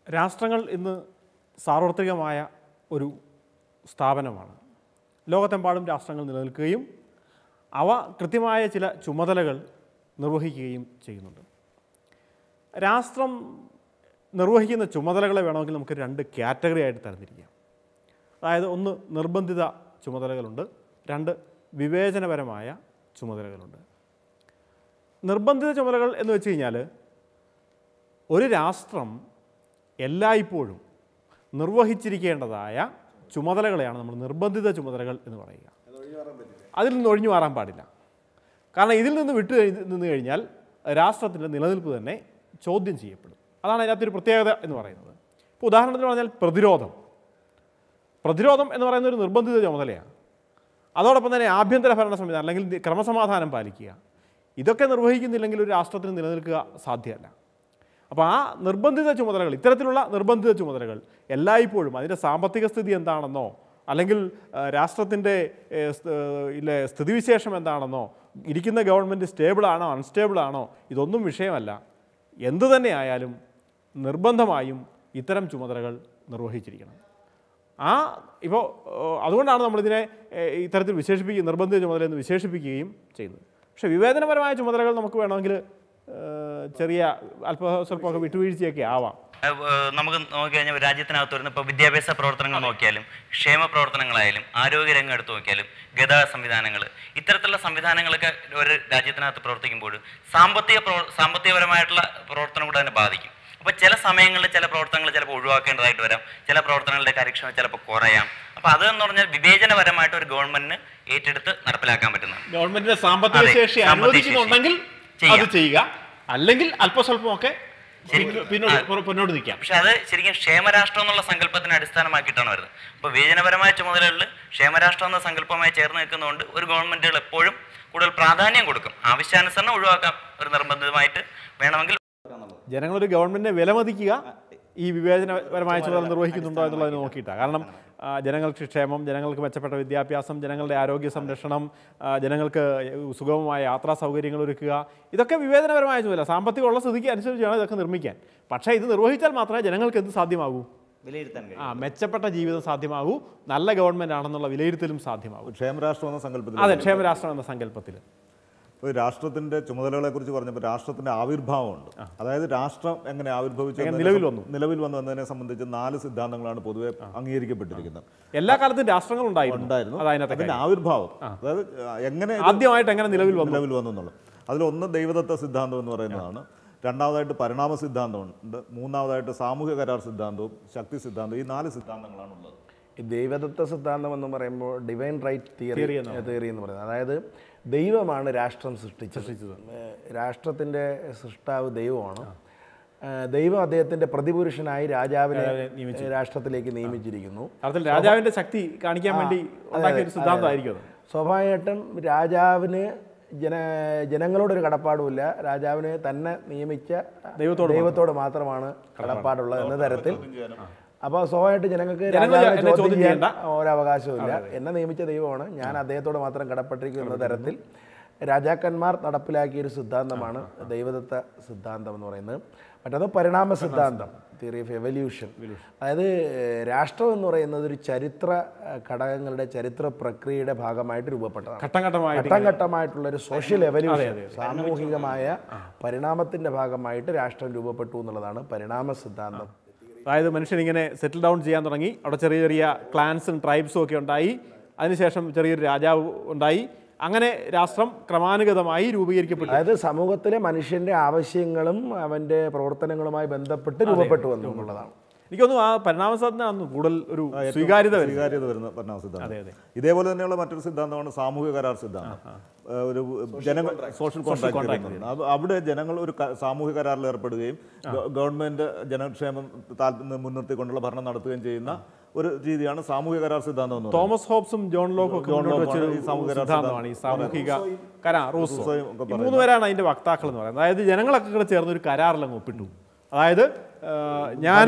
രാഷ്ട്രങ്ങൾ ഇന്ന് സാർവത്രികമായ ഒരു സ്ഥാപനമാണ് ലോകത്തെമ്പാടും രാഷ്ട്രങ്ങൾ നിലനിൽക്കുകയും അവ കൃത്യമായ ചില ചുമതലകൾ നിർവഹിക്കുകയും ചെയ്യുന്നുണ്ട് രാഷ്ട്രം നിർവഹിക്കുന്ന ചുമതലകളെ വേണമെങ്കിൽ നമുക്ക് രണ്ട് കാറ്റഗറി ആയിട്ട് തരംതിരിക്കാം അതായത് ഒന്ന് നിർബന്ധിത ചുമതലകളുണ്ട് രണ്ട് വിവേചനപരമായ ചുമതലകളുണ്ട് നിർബന്ധിത ചുമതലകൾ എന്ന് വെച്ച് കഴിഞ്ഞാൽ ഒരു രാഷ്ട്രം എല്ലായ്പ്പോഴും നിർവഹിച്ചിരിക്കേണ്ടതായ ചുമതലകളെയാണ് നമ്മൾ നിർബന്ധിത ചുമതലകൾ എന്ന് പറയുക അതിൽ നിന്ന് ഒഴിഞ്ഞു മാറാൻ പാടില്ല കാരണം ഇതിൽ നിന്ന് വിട്ടു കഴി- നിന്ന് കഴിഞ്ഞാൽ രാഷ്ട്രത്തിൻ്റെ നിലനിൽപ്പ് തന്നെ ചോദ്യം ചെയ്യപ്പെടും അതാണ് അതിനകത്തൊരു പ്രത്യേകത എന്ന് പറയുന്നത് ഇപ്പോൾ ഉദാഹരണത്തിന് പറഞ്ഞാൽ പ്രതിരോധം പ്രതിരോധം എന്ന് പറയുന്ന ഒരു നിർബന്ധിത ചുമതലയാണ് അതോടൊപ്പം തന്നെ ആഭ്യന്തര ഭരണ സംവിധാനം അല്ലെങ്കിൽ ക്രമസമാധാനം പാലിക്കുക ഇതൊക്കെ നിർവഹിക്കുന്നില്ലെങ്കിൽ ഒരു രാഷ്ട്രത്തിന് നിലനിൽക്കുക സാധ്യമല്ല അപ്പോൾ ആ നിർബന്ധിത ചുമതലകൾ ഇത്തരത്തിലുള്ള നിർബന്ധിത ചുമതലകൾ എല്ലായ്പ്പോഴും അതിൻ്റെ സാമ്പത്തിക സ്ഥിതി എന്താണെന്നോ അല്ലെങ്കിൽ രാഷ്ട്രത്തിൻ്റെ ഇല്ലേ സ്ഥിതിവിശേഷം എന്താണെന്നോ ഇരിക്കുന്ന ഗവൺമെൻറ് സ്റ്റേബിളാണോ അൺസ്റ്റേബിളാണോ ഇതൊന്നും വിഷയമല്ല എന്തു തന്നെ ആയാലും നിർബന്ധമായും ഇത്തരം ചുമതലകൾ നിർവഹിച്ചിരിക്കണം ആ ഇപ്പോൾ അതുകൊണ്ടാണ് നമ്മളിതിനെ ഏഹ്, ഇത്തരത്തിൽ വിശേഷിപ്പിക്കുക നിർബന്ധിത ചുമതല എന്ന് വിശേഷിപ്പിക്കുകയും ചെയ്യുന്നത് പക്ഷേ വിവേചനപരമായ ചുമതലകൾ നമുക്ക് വേണമെങ്കിൽ ഏഹ്, ചെറിയ അല്പ സ്വല്പമൊക്കെ വിട്ടുവീഴ്ചയൊക്കെ ആവാം ഏഹ് ഏഹ് നമുക്ക് നോക്കിക്കഴിഞ്ഞാൽ രാജ്യത്തിനകത്ത് വരുന്ന ഇപ്പോൾ വിദ്യാഭ്യാസ പ്രവർത്തനങ്ങൾ നോക്കിയാലും ക്ഷേമ പ്രവർത്തനങ്ങളായാലും ആരോഗ്യരംഗം എടുത്തു നോക്കിയാലും ഗതാഗത സംവിധാനങ്ങൾ ഇത്തരത്തിലുള്ള സംവിധാനങ്ങളൊക്കെ ഒരു രാജ്യത്തിനകത്ത് പ്രവർത്തിക്കുമ്പോൾ സാമ്പത്തിക പ്രവർ സാമ്പത്തികപരമായിട്ടുള്ള പ്രവർത്തനം കൂടെ അതിനെ ബാധിക്കും അപ്പോൾ ചില സമയങ്ങളിൽ ചില പ്രവർത്തനങ്ങൾ ചിലപ്പോൾ ഒഴിവാക്കേണ്ടതായിട്ട് വരാം ചില പ്രവർത്തനങ്ങളുടെ കാര്യക്ഷമത ചിലപ്പോൾ കുറയാം അപ്പോൾ അതെന്ന് പറഞ്ഞാൽ വിവേചനപരമായിട്ട് ഒരു ഗവൺമെന്റിന് ഏറ്റെടുത്ത് നടപ്പിലാക്കാൻ പറ്റുന്നതാണ് ഗവൺമെന്റിന്റെ സാമ്പത്തിക അതെ, ശേഷി സാമ്പത്തിക അനുവദിക്കുന്നുണ്ടെങ്കിൽ ചെയ്യാം. അത് ചെയ്യുക അല്ലെങ്കിൽ അല്പസ്വല്പമൊക്കെ ശരിക്കും. പിന്നോ- പിന്നോട്ട് പുറ- മുന്നോട്ട് നിൽക്കാം പക്ഷെ അത് ശരിക്കും ക്ഷേമരാഷ്ട്രം എന്നുള്ള സങ്കല്പത്തിനെ അടിസ്ഥാനമാക്കിയിട്ടാണ് വരുന്നത് അപ്പോൾ വിവേചനപരമായ ചുമതലകളിൽ ക്ഷേമരാഷ്ട്രം എന്ന സങ്കല്പമായി ചേർന്ന് നിൽക്കുന്നതുകൊണ്ട് ഒരു ഗവൺമെന്റുകൾ എപ്പോഴും കൂടുതൽ പ്രാധാന്യം കൊടുക്കും ആവശ്യാനുസരണം ഒഴിവാക്കാം ഒരു നിർബന്ധിതമായിട്ട് വേണമെങ്കിൽ ജനങ്ങളൊരു ഗവൺമെന്റിനെ വിലമതിക്കുക ഈ വിവേചനപരമായ ചുമതല നിർവഹിക്കുന്നുണ്ടോ എന്നുള്ളതിനെ നോക്കിയിട്ടാണ് കാരണം ആ, ജനങ്ങൾക്ക് ക്ഷേമം ജനങ്ങൾക്ക് മെച്ചപ്പെട്ട വിദ്യാഭ്യാസം ജനങ്ങളുടെ ആരോഗ്യ സംരക്ഷണം ആ, ജനങ്ങൾക്ക് സുഗമമായ യാത്രാ സൗകര്യങ്ങൾ ഒരുക്കുക ഇതൊക്കെ വിവേചനപരമായ ചുമതല സാമ്പത്തികമുള്ള സ്ഥിതിക്ക് അനുസരിച്ച് വേണം ഇതൊക്കെ നിർമ്മിക്കാൻ പക്ഷേ ഇത് നിർവഹിച്ചാൽ മാത്രമേ ജനങ്ങൾക്ക് എന്ത് സാധ്യമാകൂ വിലയിരുത്താൻ ആ മെച്ചപ്പെട്ട ജീവിതം സാധ്യമാകൂ നല്ല ഗവൺമെൻറ് ആണെന്നുള്ള വിലയിരുത്തലും സാധ്യമാകൂ ക്ഷേമരാഷ്ട്രം എന്ന സങ്കല്പത്തിൽ അതെ ക്ഷേമരാഷ്ട്രം എന്ന സങ്കല്പത്തിൽ ഒരു രാഷ്ട്രത്തിന്റെ ചുമതലകളെ കുറിച്ച് പറഞ്ഞപ്പോൾ രാഷ്ട്രത്തിന്റെ ആവിർഭാവമുണ്ട് അതായത് രാഷ്ട്രം എങ്ങനെ ആവിർഭവിച്ചു എങ്ങനെ എന്നതിനെ നിലവിൽ സം- വന്നു? നിലവിൽ വന്നു എന്നതിനെ സംബന്ധിച്ച് നാല് സിദ്ധാന്തങ്ങളാണ് പൊതുവെ അംഗീകരിക്കപ്പെട്ടിരിക്കുന്നത് എല്ലാ കാലത്തും രാഷ്ട്രങ്ങൾ ഉണ്ടായിരുന്നു ഉണ്ടായിരുന്നു അത് അതിനകത്തെ അതിന്റെ കാര്യം. ആവിർഭാവം അതായത് ആ, എങ്ങനെ ഇത് ആദ്യമായിട്ട് എങ്ങനെ നിലവിൽ വന്നു നിലവിൽ വന്നു എന്നുള്ളത് അതിലൊന്ന് ദൈവദത്ത സിദ്ധാന്തം എന്ന് പറയുന്നതാണ് രണ്ടാമതായിട്ട് പരിണാമ സിദ്ധാന്തമുണ്ട് മൂന്നാമതായിട്ട് സാമൂഹ്യ കരാർ സിദ്ധാന്തവും ശക്തി സിദ്ധാന്തവും ഈ നാല് സിദ്ധാന്തങ്ങളാണ് ഉള്ളത് ഈ ദൈവദത്ത സിദ്ധാന്തം എന്ന് പറയുമ്പോൾ ഡിവൈൻ റൈറ്റ് തിയറി Theory എന്നാണ് തിയറി എന്ന് പറയുന്നത് അതായത് ദൈവമാണ് രാഷ്ട്രം സൃഷ്ടിച്ചത് ഏഹ് രാഷ്ട്രത്തിൻ്റെ സൃഷ്ടാവ് ദൈവമാണ് ഏഹ് ദൈവം അദ്ദേഹത്തിൻ്റെ പ്രതിപുരുഷനായി രാജാവിനെ രാജാവിനെ രാഷ്ട്രത്തിലേക്ക് നിയമിച്ചിരിക്കുന്നു അർത്ഥത്തിൽ രാജാവിന്റെ ശക്തി കാണിക്കാൻ വേണ്ടി ഉണ്ടാക്കിയ ഒരു സിദ്ധാന്തമായിരിക്കും അത് സ്വാഭാവികമായിട്ടും രാജാവിന് ജന ജനങ്ങളോടൊരു കടപ്പാടുമില്ല രാജാവിനെ തന്നെ നിയമിച്ച ദൈവത്തോട് ദൈവത്തോട് മാത്രമാണ് കടപ്പാടുള്ളത് എന്ന തരത്തിൽ അപ്പോൾ സ്വാഭാവികമായിട്ട് ജനങ്ങൾക്ക് ജനങ്ങൾ രാജാവിനെ എന്നെ ചോദ്യം ചോദ്യം ചെയ്യാൻ ചെയ്യണ്ട. ഒരവകാശമില്ല എന്നെ നിയമിച്ച ദൈവമാണ് ഞാൻ അദ്ദേഹത്തോട് മാത്രം കടപ്പെട്ടിരിക്കുന്നു എന്ന തരത്തിൽ രാജാക്കന്മാർ നടപ്പിലാക്കിയ ഒരു സിദ്ധാന്തമാണ് ദൈവദത്ത സിദ്ധാന്തം എന്ന് പറയുന്നത് മറ്റത് പരിണാമ സിദ്ധാന്തം തിയറി ഓഫ് എവല്യൂഷൻ അതായത് ഏഹ്, രാഷ്ട്രം എന്ന് പറയുന്നത് ഒരു ചരിത്ര ഏഹ്, ഘടകങ്ങളുടെ ചരിത്ര പ്രക്രിയയുടെ ഭാഗമായിട്ട് രൂപപ്പെട്ടതാണ് ഘട്ടം ഘട്ടമായിട്ട് ഘട്ടം ഘട്ടമായിട്ടുള്ള ഒരു സോഷ്യൽ എവല്യൂഷൻ സാമൂഹികമായ പരിണാമത്തിന്റെ ഭാഗമായിട്ട് രാഷ്ട്രം രൂപപ്പെട്ടു എന്നുള്ളതാണ് പരിണാമ സിദ്ധാന്തം അതായത് മനുഷ്യൻ ഇങ്ങനെ സെറ്റിൽ ഡൗൺ ചെയ്യാൻ തുടങ്ങി അവിടെ ചെറിയ ചെറിയ ക്ലാൻസും ട്രൈബ്സും ഒക്കെ ഉണ്ടായി അതിനുശേഷം ചെറിയൊരു രാജാവ് ഉണ്ടായി അങ്ങനെ രാഷ്ട്രം ക്രമാനുഗതമായി രൂപീകരിക്കപ്പെട്ടു അതായത് സമൂഹത്തിലെ മനുഷ്യന്റെ ആവശ്യങ്ങളും അവന്റെ പ്രവർത്തനങ്ങളുമായി ബന്ധപ്പെട്ട് രൂപപ്പെട്ടു വന്നു എന്നുള്ളതാണ് എനിക്കൊന്നും ആ പരിണാമസാധനമാണ് കൂടുതൽ ഒരു സ്വീകാര്യത വരുന്നത് സ്വീകാര്യത വരുന്ന പരിണാമ അതെ, സിദ്ധാന്തം അതെ. ഇതേപോലെ തന്നെയുള്ള മറ്റൊരു സിദ്ധാന്തമാണ് സാമൂഹിക കരാർ സിദ്ധാന്തം ഏഹ് ഒരു ജനങ്ങൾ സോഷ്യൽ കോൺട്രാക്ട് അവിടെ ജനങ്ങൾ ഒരു ക- സാമൂഹിക കരാറിൽ ഏർപ്പെടുകയും ഗവ- ഗവൺമെന്റ് ജനക്ഷേമം താല്പര്യം മുൻനിർത്തിക്കൊണ്ടുള്ള ഭരണം നടത്തുകയും ചെയ്യുന്ന ഒരു രീതിയാണ് സാമൂഹിക കരാർ സിദ്ധാന്തം എന്ന് പറയുന്നത് തോമസ് ഹോബ്സും ജോൺ ലോക്കും ഒക്കെ ജോൺ മുന്നോട്ട് ലോക്കാണ് വെച്ചൊരു ഈ സാമൂഹിക രാഷ്ട്രീയ സിദ്ധാന്തമാണ് ഈ സാമൂഹിക കരാർ റൂസോ റൂസോയും ഒക്കെ ഈ മൂന്ന് പേരാണ് അതിന്റെ വക്താക്കൾ എന്ന് പറയുന്നത് അതായത് ജനങ്ങളൊക്കെ കൂടെ ചേർന്ന് ഒരു കരാറിലങ്ങ് ഒപ്പിട്ടു അതായത് ഞാൻ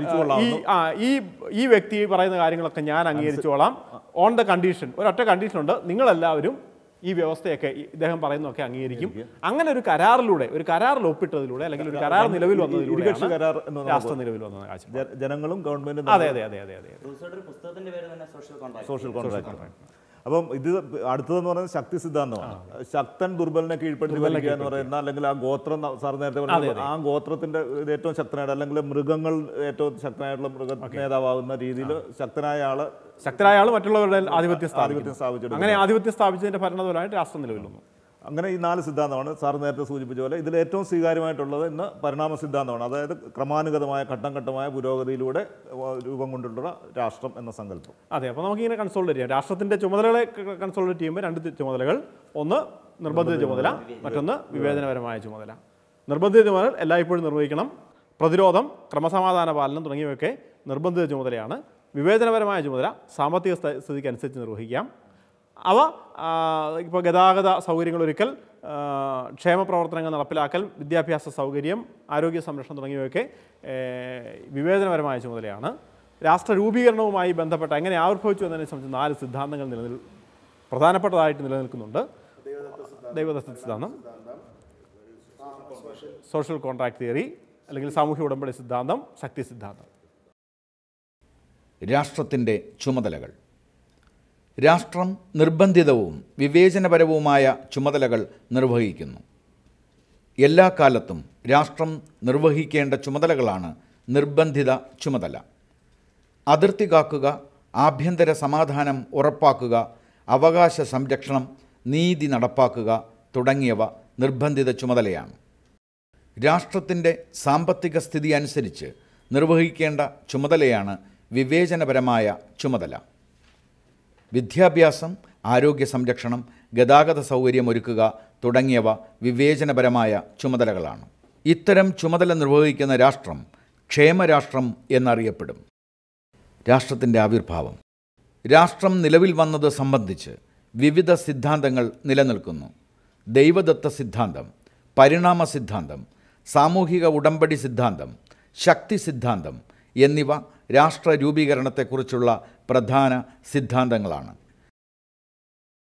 ഈ ആ ഈ ഈ വ്യക്തി പറയുന്ന കാര്യങ്ങളൊക്കെ ഞാൻ അംഗീകരിച്ചോളാം ഓൺ ദ കണ്ടീഷൻ ഒരൊറ്റ കണ്ടീഷനുണ്ട് നിങ്ങളെല്ലാവരും ഈ വ്യവസ്ഥയൊക്കെ ഈ ഇദ്ദേഹം പറയുന്നതൊക്കെ അംഗീകരിക്കും അങ്ങനെ ഒരു കരാറിലൂടെ ഒരു കരാറിൽ ഒപ്പിട്ടതിലൂടെ അല്ലെങ്കിൽ ഒരു കരാർ നിലവിൽ ഇരുകക്ഷി കരാർ എന്ന് വന്നതിലൂടെ നമുക്ക് രാഷ്ട്രം നിലവിൽ വന്നത് കാഴ്ചപ്പാട് ജ- ജനങ്ങളും ഗവൺമെന്റും അതെ അതെ അതെ അതെ അതെ റൂസോയുടെ പുസ്തകത്തിന്റെ പേര് തന്നെ സോഷ്യൽ കോൺട്രാക്ട് സോഷ്യൽ കോൺട്രാക്ട് അപ്പം ഇത് അടുത്തതെന്ന് പറയുന്നത് ശക്തി സിദ്ധാന്തമാണ് ശക്തൻ ദുർബലിനെ കീഴ്പ്പെടുത്തി വലിക്കുക എന്ന് പറയുന്ന അല്ലെങ്കിൽ ആ ഗോത്രം ന- സാർ നേരത്തെ പറഞ്ഞ ആ ഗോത്രത്തിന്റെ ഇത് ഏറ്റവും ശക്തനായിട്ട് അല്ലെങ്കിൽ മൃഗങ്ങൾ ഏറ്റവും ശക്തനായിട്ടുള്ള മൃഗ നേതാവാകുന്ന രീതിയിൽ ശക്തനായ ആള് ശക്തരായ ആൾ മറ്റുള്ളവരുടെ ആധിപത്യം സ്ഥാപിക്കും ആധിപത്യം സ്ഥാപിച്ചെടുക്കും അങ്ങനെ ആധിപത്യം സ്ഥാപിച്ചതിന്റെ ഭരണപരമായിട്ട് രാഷ്ട്രം നിലവിൽ വന്നു അങ്ങനെ ഈ നാല് സിദ്ധാന്തമാണ് സാർ നേരത്തെ സൂചിപ്പിച്ച പോലെ ഇതിൽ ഏറ്റവും സ്വീകാര്യമായിട്ടുള്ളത് ഇന്ന് പരിണാമ സിദ്ധാന്തമാണ് അതായത് ക്രമാനുഗതമായ ഘട്ടം ഘട്ടമായ പുരോഗതിയിലൂടെ വ- രൂപം കൊണ്ടിട്ടുള്ള രാഷ്ട്രം എന്ന സങ്കല്പം അതെ അപ്പോൾ നമുക്കിങ്ങനെ കൺസോൾട്ടേറ്റ് ചെയ്യാം രാഷ്ട്രത്തിന്റെ ചുമതലകളെ കൺസോൾട്ടേറ്റ് ചെയ്യുമ്പോൾ രണ്ട് തി- ചുമതലകൾ ഒന്ന് നിർബന്ധിത ചുമതല മറ്റൊന്ന് വിവേചനപരമായ ചുമതല നിർബന്ധിത ചുമതല എല്ലായ്പ്പോഴും നിർവഹിക്കണം പ്രതിരോധം ക്രമസമാധാന പാലനം തുടങ്ങിയവയൊക്കെ നിർബന്ധിത ചുമതലയാണ് വിവേചനപരമായ ചുമതല സാമ്പത്തിക സ്ഥ- സ്ഥിതിക്ക് അനുസരിച്ച് നിർവഹിക്കാം അവ ഇപ്പോൾ ഗതാഗത സൗകര്യങ്ങൾ ഒരുക്കൽ ആ, ക്ഷേമ പ്രവർത്തനങ്ങൾ നടപ്പിലാക്കൽ വിദ്യാഭ്യാസ സൗകര്യം ആരോഗ്യ സംരക്ഷണം തുടങ്ങിയവയൊക്കെ ഏ, വിവേചനപരമായ ചുമതലയാണ് രാഷ്ട്ര രൂപീകരണവുമായി ബന്ധപ്പെട്ട എങ്ങനെ ആവിർഭവിച്ചു എന്നതിനെ സംബന്ധിച്ച് നാല് സിദ്ധാന്തങ്ങൾ നിലനിൽ പ്രധാനപ്പെട്ടതായിട്ട് നിലനിൽക്കുന്നുണ്ട് ദൈവദത്ത സിദ്ധാന്തം സോഷ്യൽ കോൺട്രാക്ട് തിയറി അല്ലെങ്കിൽ സാമൂഹ്യ ഉടമ്പടി സിദ്ധാന്തം ശക്തി സിദ്ധാന്തം രാഷ്ട്രത്തിൻ്റെ ചുമതലകൾ രാഷ്ട്രം നിർബന്ധിതവും വിവേചനപരവുമായ ചുമതലകൾ നിർവഹിക്കുന്നു എല്ലാ കാലത്തും രാഷ്ട്രം നിർവഹിക്കേണ്ട ചുമതലകളാണ് നിർബന്ധിത ചുമതല അതിർത്തി കാക്കുക ആഭ്യന്തര സമാധാനം ഉറപ്പാക്കുക അവകാശ സംരക്ഷണം നീതി നടപ്പാക്കുക തുടങ്ങിയവ നിർബന്ധിത ചുമതലയാണ് രാഷ്ട്രത്തിൻ്റെ സാമ്പത്തിക സ്ഥിതി അനുസരിച്ച് നിർവഹിക്കേണ്ട ചുമതലയാണ് വിവേചനപരമായ ചുമതല വിദ്യാഭ്യാസം ആരോഗ്യ സംരക്ഷണം ഗതാഗത സൗകര്യം ഒരുക്കുക തുടങ്ങിയവ വിവേചനപരമായ ചുമതലകളാണ് ഇത്തരം ചുമതല നിർവഹിക്കുന്ന രാഷ്ട്രം ക്ഷേമരാഷ്ട്രം എന്നറിയപ്പെടും രാഷ്ട്രത്തിൻ്റെ ആവിർഭാവം രാഷ്ട്രം നിലവിൽ വന്നത് സംബന്ധിച്ച് വിവിധ സിദ്ധാന്തങ്ങൾ നിലനിൽക്കുന്നു ദൈവദത്ത സിദ്ധാന്തം പരിണാമ സിദ്ധാന്തം സാമൂഹിക ഉടമ്പടി സിദ്ധാന്തം ശക്തി സിദ്ധാന്തം എന്നിവ രാഷ്ട്ര രൂപീകരണത്തെക്കുറിച്ചുള്ള പ്രധാന സിദ്ധാന്തങ്ങളാണ്